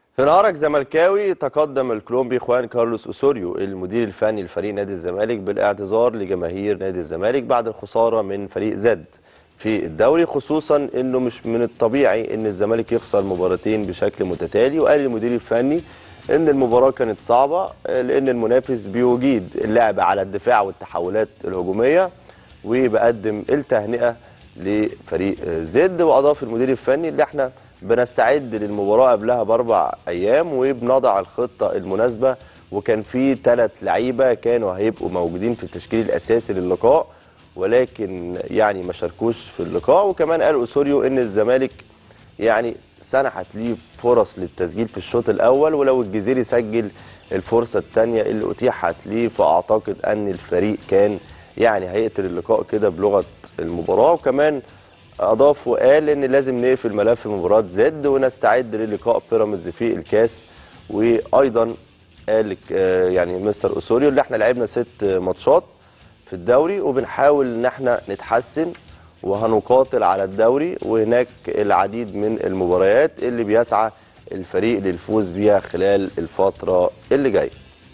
في العرق زملكاوي تقدم الكولومبي خوان كارلوس اوسوريو المدير الفني لفريق نادي الزمالك بالاعتذار لجماهير نادي الزمالك بعد الخساره من فريق زد في الدوري خصوصا انه مش من الطبيعي ان الزمالك يخسر مباراتين بشكل متتالي وقال المدير الفني ان المباراه كانت صعبه لان المنافس بيجيد اللعب على الدفاع والتحولات الهجوميه وبقدم التهنئه لفريق زد واضاف المدير الفني اللي احنا بنستعد للمباراه قبلها باربع ايام وبنضع الخطه المناسبه وكان في ثلاث لعيبه كانوا هيبقوا موجودين في التشكيل الاساسي للقاء ولكن يعني ما شاركوش في اللقاء وكمان قال اسوريو ان الزمالك يعني سنحت ليه فرص للتسجيل في الشوط الاول ولو الجزيري سجل الفرصه الثانيه اللي اتيحت ليه فاعتقد ان الفريق كان يعني هيقتل اللقاء كده بلغه المباراه وكمان اضاف وقال ان لازم نقفل ملف مباراه زد ونستعد للقاء بيراميدز في الكاس وايضا قال يعني مستر اسوريو اللي احنا لعبنا ست ماتشات في الدوري وبنحاول ان احنا نتحسن وهنقاتل على الدوري وهناك العديد من المباريات اللي بيسعى الفريق للفوز بيها خلال الفتره اللي جايه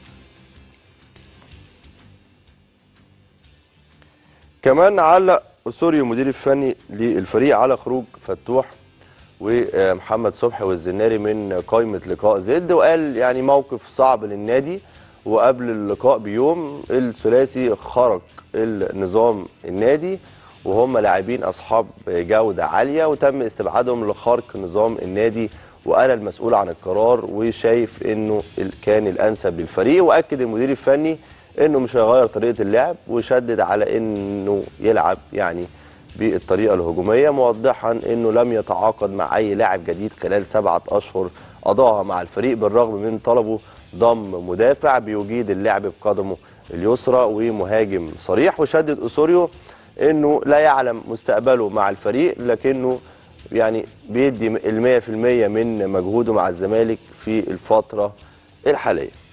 كمان علق اسوريو المدير الفني للفريق على خروج فتوح ومحمد صبحي والزناري من قائمه لقاء زد وقال يعني موقف صعب للنادي وقبل اللقاء بيوم الثلاثي خرج النظام النادي وهم لاعبين اصحاب جوده عاليه وتم استبعادهم لخرق نظام النادي وانا المسؤول عن القرار وشايف انه كان الانسب للفريق واكد المدير الفني انه مش هيغير طريقه اللعب وشدد على انه يلعب يعني بالطريقه الهجوميه موضحا انه لم يتعاقد مع اي لاعب جديد خلال سبعه اشهر قضاها مع الفريق بالرغم من طلبه ضم مدافع بيجيد اللعب بقدمه اليسرى ومهاجم صريح وشدد اسوريو انه لا يعلم مستقبله مع الفريق لكنه يعني بيدي ال 100% من مجهوده مع الزمالك في الفتره الحاليه